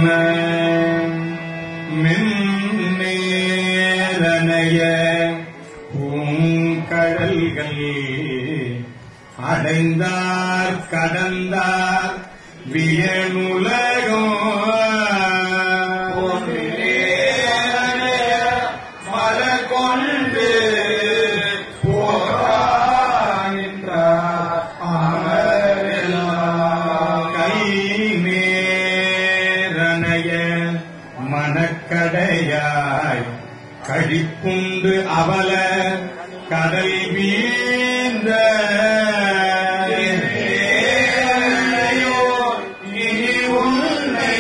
மென்னேரனைய பூங்கடல்கள் அடைந்தார் கடந்தார் வியனுலகோ மலகொண்டு போராகின்றார் அமரெல்லாம் கைமேரனைய மனக்கடையாய் கழிப்புண்டு அவல கடல் வீந்த இனி உன்னை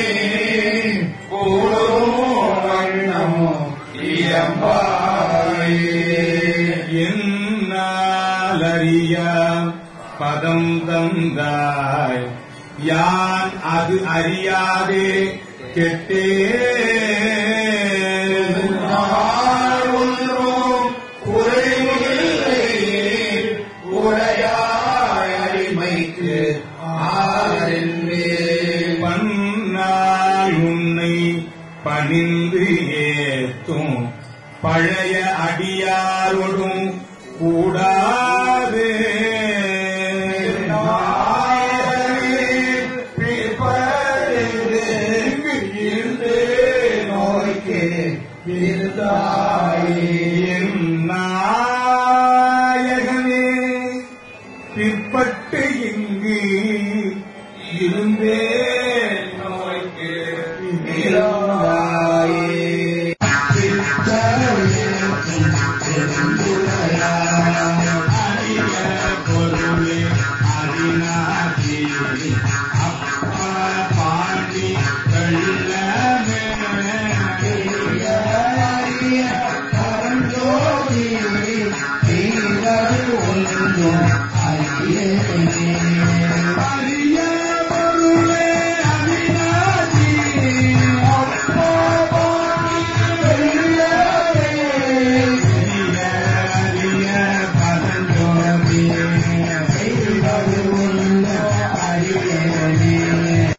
கூறும் வண்ணமோ என்னாலறிய பதம் தந்தாய் யான் அது அறியாதே கெட்டே ஒன்றும் குறைவில்லை உரையாய் அடிமைக்கு பன்னால் உன்னை பணிந்து ஏத்தும் பழைய அடியாரோடும் கூடாது நோய்க்கு என் நாயகனே பிற்பட்டு இங்கு இருந்தே நோய்க்கு இருந்தாயே அரிய பொருளே அரிநாதி அப்பா பாண்டி வெள்ளமே அரிய